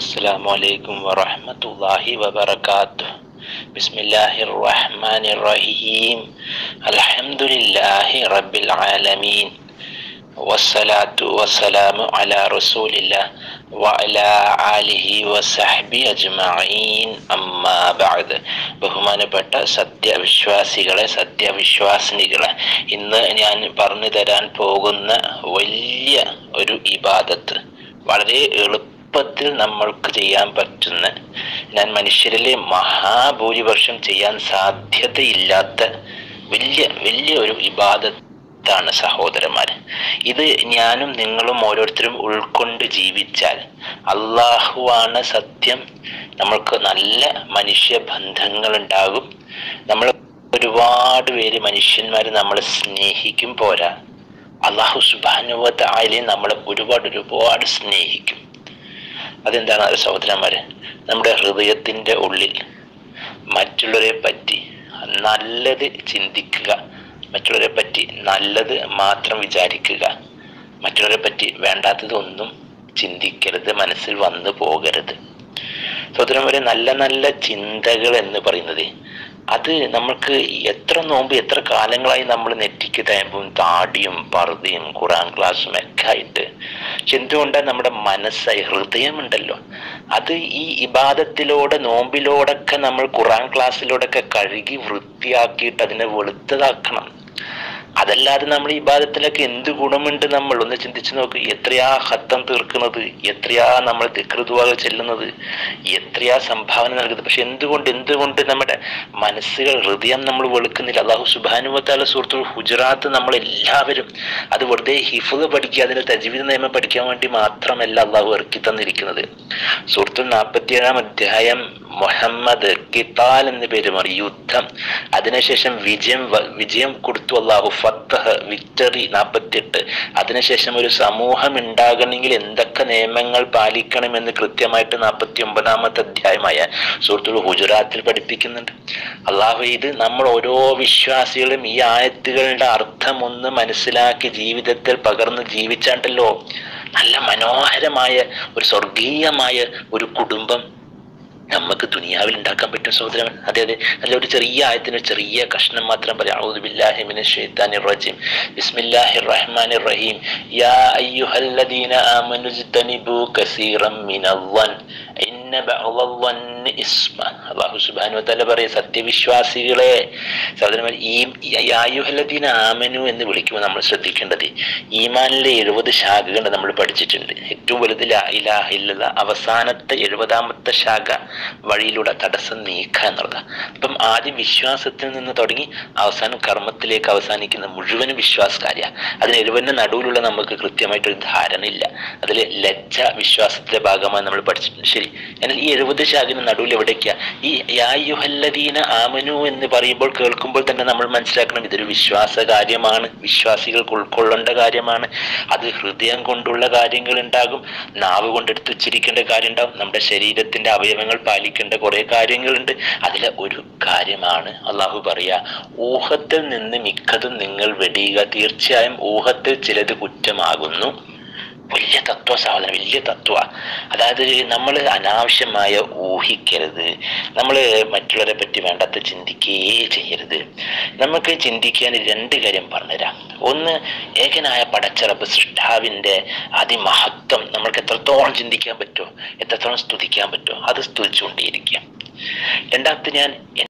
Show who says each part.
Speaker 1: السلام عليكم ورحمة الله وبركاته بسم الله الرحمن الرحيم الحمد لله رب العالمين والصلاة والسلام على رسول الله وعلى آله وصحبه أجمعين أما بعد ബഹുമാനപ്പെട്ട സത്യവിശ്വാസികളെ സത്യവിശ്വാസിനികളെ ഇന്ന് ഞാൻ പറഞ്ഞു തരാൻ പോകുന്ന വലിയ ഒരു ഇബാദത്ത് വളരെ എളുപ്പത്തിൽ നമ്മൾക്ക് ചെയ്യാൻ പറ്റുന്ന ഞാൻ മനുഷ്യരിലെ മഹാഭൂരിപക്ഷം ചെയ്യാൻ സാധ്യതയില്ലാത്ത വലിയ വലിയ ഒരു ഇബാദത്താണ് സഹോദരന്മാർ ഇത് ഞാനും നിങ്ങളും ഓരോരുത്തരും ഉൾക്കൊണ്ട് ജീവിച്ചാൽ അള്ളാഹുവാണ് സത്യം നമ്മൾക്ക് നല്ല മനുഷ്യ ബന്ധങ്ങൾ ഉണ്ടാകും നമ്മൾ ഒരുപാട് പേര് മനുഷ്യന്മാർ നമ്മളെ സ്നേഹിക്കും പോരാ അള്ളാഹു സുബാനുവത്ത് ആയാലും നമ്മളെ ഒരുപാട് ഒരുപാട് സ്നേഹിക്കും അതെന്താണ് അത് സഹോദരന്മാര് നമ്മുടെ ഹൃദയത്തിൻ്റെ ഉള്ളിൽ മറ്റുള്ളവരെ പറ്റി നല്ലത് ചിന്തിക്കുക മറ്റുള്ളവരെ പറ്റി നല്ലത് മാത്രം വിചാരിക്കുക മറ്റുള്ളവരെ പറ്റി വേണ്ടാത്തതൊന്നും ചിന്തിക്കരുത് മനസ്സിൽ വന്നു പോകരുത് സഹോദരന്മാരെ നല്ല നല്ല ചിന്തകൾ എന്ന് പറയുന്നത് അത് നമ്മൾക്ക് എത്ര നോമ്പ് എത്ര കാലങ്ങളായി നമ്മൾ നെറ്റിക്ക് തയമ്പും താടിയും പറുതയും ഖുറാൻ ക്ലാസ്സും ഒക്കെ ആയിട്ട് പക്ഷെ എന്തുകൊണ്ടാണ് നമ്മുടെ മനസ്സായി ഹൃദയമുണ്ടല്ലോ അത് ഈ ഇബാദത്തിലൂടെ നോമ്പിലൂടെയൊക്കെ നമ്മൾ ഖുറാൻ ക്ലാസ്സിലൂടെയൊക്കെ കഴുകി വൃത്തിയാക്കിയിട്ട് അതിനെ വെളുത്തതാക്കണം അതല്ലാതെ നമ്മൾ ഈ ബാധത്തിലൊക്കെ എന്ത് ഗുണമുണ്ട് നമ്മൾ ഒന്ന് ചിന്തിച്ചു നോക്ക് എത്രയാ ഹത്തം തീർക്കുന്നത് എത്രയാ നമ്മൾ ദിക്ൃതുവാക ചെല്ലുന്നത് എത്രയാ സംഭാവന നൽകുന്നത് പക്ഷെ എന്തുകൊണ്ട് എന്തുകൊണ്ട് നമ്മുടെ മനസ്സുകൾ ഹൃദയം നമ്മൾ വെളുക്കുന്നില്ല അള്ളാഹു സുബാനുവത്താല സുഹൃത്തു ഹുജറാത്ത് നമ്മൾ എല്ലാവരും അത് വെറുതെ ഹിഫുദ് പഠിക്കുക അതിന് തജ്വീദ് നിയമം പഠിക്കാൻ വേണ്ടി മാത്രമല്ല അള്ളാഹു ഇറക്കി തന്നിരിക്കുന്നത് സുഹൃത്തു നാൽപ്പത്തിയേഴാം അധ്യായം മുഹമ്മദ് കിത്താൽ എന്ന് പേര് മാറി യുദ്ധം അതിനുശേഷം വിജയം വിജയം കൊടുത്തു അള്ളാഹു ഫത്തഹ് വിക്ടറി നാൽപ്പത്തിയെട്ട് അതിനുശേഷം ഒരു സമൂഹം ഉണ്ടാകണമെങ്കിൽ എന്തൊക്കെ നിയമങ്ങൾ പാലിക്കണമെന്ന് കൃത്യമായിട്ട് നാൽപ്പത്തി ഒമ്പതാമത്തെ അധ്യായമായ സുഹൃത്തുക്കൾ ഗുജറാത്തിൽ പഠിപ്പിക്കുന്നുണ്ട് അള്ളാഹു ഇത് നമ്മൾ ഓരോ വിശ്വാസികളും ഈ ആയത്തുകളുടെ അർത്ഥം ഒന്ന് മനസ്സിലാക്കി ജീവിതത്തിൽ പകർന്ന് ജീവിച്ചാണ്ടല്ലോ നല്ല മനോഹരമായ ഒരു സ്വർഗീയമായ ഒരു കുടുംബം നമുക്ക് ദുനിയാവിൽ ഉണ്ടാക്കാൻ പറ്റും സഹോദരൻ അതെ അതെ അല്ല ഒരു ചെറിയ ആയത്തിന് ചെറിയ കഷ്ണം മാത്രം പറയാം ഔദു ബില്ലാഹി മിനശ് ശൈത്താനിർ റജീം ബിസ്മില്ലാഹിർ റഹ്മാനിർ റഹീം യാ അയ്യുഹല്ലദീന ആമനു ജ്തനിബു കസീറം മിനൽ ഇന്ന ബഅദ് ഇസ്മ അല്ലാഹു സുബ്ഹാനഹു വതആല പറയും സത്യവിശ്വാസികളെ സഹോദരന്മാർ ഈ യായുഹല്ലദീന ആമനു എന്ന് വിളിക്കുമ്പോൾ നമ്മൾ ശ്രദ്ധിക്കേണ്ടത് ഈമാനിലെ എഴുപത് ശാഖകൾ നമ്മൾ പഠിച്ചിട്ടുണ്ട് ഏറ്റവും വലുത് ലാ ഇലാഹ ഇല്ലല്ലാഹ് അവസാനത്തെ എഴുപതാമത്തെ ശാഖ വഴിയിലൂടെ തടസ്സം നീക്കുക എന്നുള്ളതാണ് അപ്പം ആദ്യം വിശ്വാസത്തിൽ നിന്ന് തുടങ്ങി അവസാനം കർമ്മത്തിലേക്ക് അവസാനിക്കുന്ന മുഴുവൻ വിശ്വാസകാര്യ അതിന് എഴുപതിന് നടുവിലുള്ള നമുക്ക് കൃത്യമായിട്ടൊരു ധാരണ ഇല്ല അതിൽ ലജ്ജ വിശ്വാസത്തിന്റെ ഭാഗമായി നമ്മൾ പഠിച്ചിട്ടുണ്ട് ശരി എന്നാൽ ഈ എഴുപത് ശാഖിന് നടുവിൽ എവിടേക്കാ ഈ യായുഹല്ലദീന ആമനു എന്ന് പറയുമ്പോൾ കേൾക്കുമ്പോൾ തന്നെ നമ്മൾ മനസ്സിലാക്കണം ഇതൊരു വിശ്വാസ കാര്യമാണ് വിശ്വാസികൾക്ക് ഉൾക്കൊള്ളേണ്ട കാര്യമാണ് അത് ഹൃദയം കൊണ്ടുള്ള കാര്യങ്ങൾ ഉണ്ടാകും നാവ് കൊണ്ടെടുത്ത് ഉച്ചരിക്കേണ്ട കാര്യം ഉണ്ടാവും നമ്മുടെ ശരീരത്തിന്റെ അവയവങ്ങൾ പാലിക്കേണ്ട കുറെ കാര്യങ്ങളുണ്ട് അതിലെ ഒരു കാര്യമാണ് അള്ളാഹു പറയാ ഊഹത്തിൽ നിന്ന് മിക്കതും നിങ്ങൾ വെടിയുക തീർച്ചയായും ഊഹത്തിൽ ചിലത് കുറ്റമാകുന്നു വലിയ തത്വ സാധനം വലിയ തത്വ അതായത് നമ്മൾ അനാവശ്യമായ ഊഹിക്കരുത് നമ്മൾ മറ്റുള്ളവരെ പറ്റി വേണ്ടാത്ത ചിന്തിക്കുകയേ ചെയ്യരുത് നമുക്ക് ചിന്തിക്കാൻ രണ്ട് കാര്യം പറഞ്ഞുതരാം ഒന്ന് ഏകനായ പടച്ചറപ്പ് സൃഷ്ടാവിൻ്റെ അതിമഹത്വം നമ്മൾക്ക് എത്രത്തോളം ചിന്തിക്കാൻ പറ്റുമോ എത്രത്തോളം സ്തുതിക്കാൻ പറ്റുമോ അത് സ്തുതിച്ചുകൊണ്ടേയിരിക്കുക രണ്ടാമത്തെ ഞാൻ